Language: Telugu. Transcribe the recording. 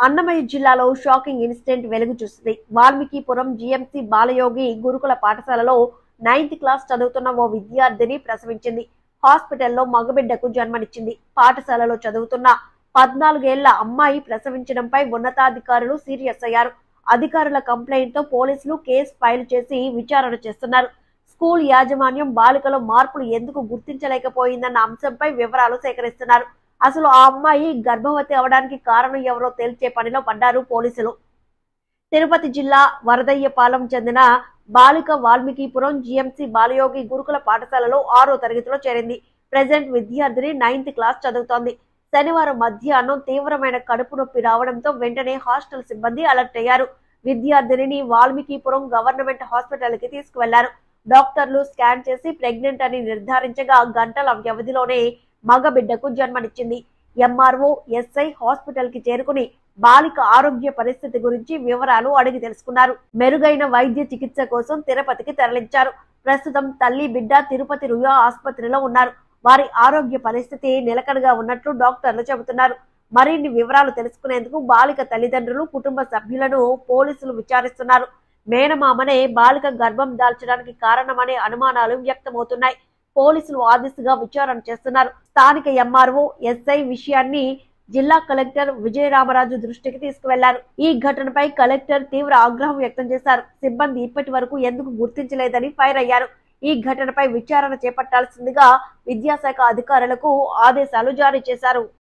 అన్నమయ్య జిల్లాలో షాకింగ్ ఇన్సిడెంట్ వెలుగు చూస్తుంది వాల్మీకిపురం జిఎంసి బాలయోగి గురుకుల పాఠశాలలో నైన్త్ క్లాస్ చదువుతున్న ఓ విద్యార్థిని ప్రసవించింది హాస్పిటల్లో మగబిడ్డకు జన్మనిచ్చింది పాఠశాలలో చదువుతున్న పద్నాలుగేళ్ల అమ్మాయి ప్రసవించడంపై ఉన్నతాధికారులు సీరియస్ అయ్యారు అధికారుల కంప్లైంట్ తో పోలీసులు కేసు ఫైల్ చేసి విచారణ చేస్తున్నారు స్కూల్ యాజమాన్యం బాలికలో మార్పులు ఎందుకు గుర్తించలేకపోయిందన్న అంశంపై వివరాలు సేకరిస్తున్నారు అసలు ఆ అమ్మాయి గర్భవతి అవడానికి కారణం ఎవరో తేల్చే పనిలో పడ్డారు పోలీసులు తిరుపతి జిల్లా వరదయ్యపాలెం చెందిన బాలిక వాల్మీకిపురం జిఎంసి బాలయోగి గురుకుల పాఠశాలలో ఆరో తరగతిలో చేరింది ప్రజెంట్ విద్యార్థిని నైన్త్ క్లాస్ చదువుతోంది శనివారం మధ్యాహ్నం తీవ్రమైన కడుపు నొప్పి రావడంతో వెంటనే హాస్టల్ సిబ్బంది అలర్ట్ అయ్యారు విద్యార్థినిని వాల్మీకిపురం గవర్నమెంట్ హాస్పిటల్ కి తీసుకువెళ్లారు డాక్టర్లు స్కాన్ చేసి ప్రెగ్నెంట్ అని నిర్ధారించగా గంటల వ్యవధిలోనే మగ బిడ్డకు జన్మనిచ్చింది ఎంఆర్ఓ ఎస్ఐ హాస్పిటల్ కి చేరుకుని బాలిక ఆరోగ్య పరిస్థితి గురించి వివరాలు అడిగి తెలుసుకున్నారు మెరుగైన వైద్య చికిత్స కోసం తిరుపతికి తరలించారు ప్రస్తుతం తల్లి బిడ్డ తిరుపతి రుయా ఆసుపత్రిలో ఉన్నారు వారి ఆరోగ్య పరిస్థితి నిలకడగా ఉన్నట్లు డాక్టర్లు చెబుతున్నారు మరిన్ని వివరాలు తెలుసుకునేందుకు బాలిక తల్లిదండ్రులు కుటుంబ సభ్యులను పోలీసులు విచారిస్తున్నారు మేనమామనే బాలిక గర్భం దాల్చడానికి కారణమనే అనుమానాలు వ్యక్తమవుతున్నాయి పోలీసులు ఆ దిశగా విచారణ చేస్తున్నారు స్థానిక ఎంఆర్ఓ ఎస్ఐ విషయాన్ని జిల్లా కలెక్టర్ విజయరామరాజు దృష్టికి తీసుకువెళ్లారు ఈ ఘటనపై కలెక్టర్ తీవ్ర ఆగ్రహం వ్యక్తం చేశారు సిబ్బంది ఇప్పటి వరకు ఎందుకు గుర్తించలేదని ఫైర్ అయ్యారు ఈ ఘటనపై విచారణ చేపట్టాల్సిందిగా విద్యాశాఖ అధికారులకు ఆదేశాలు జారీ చేశారు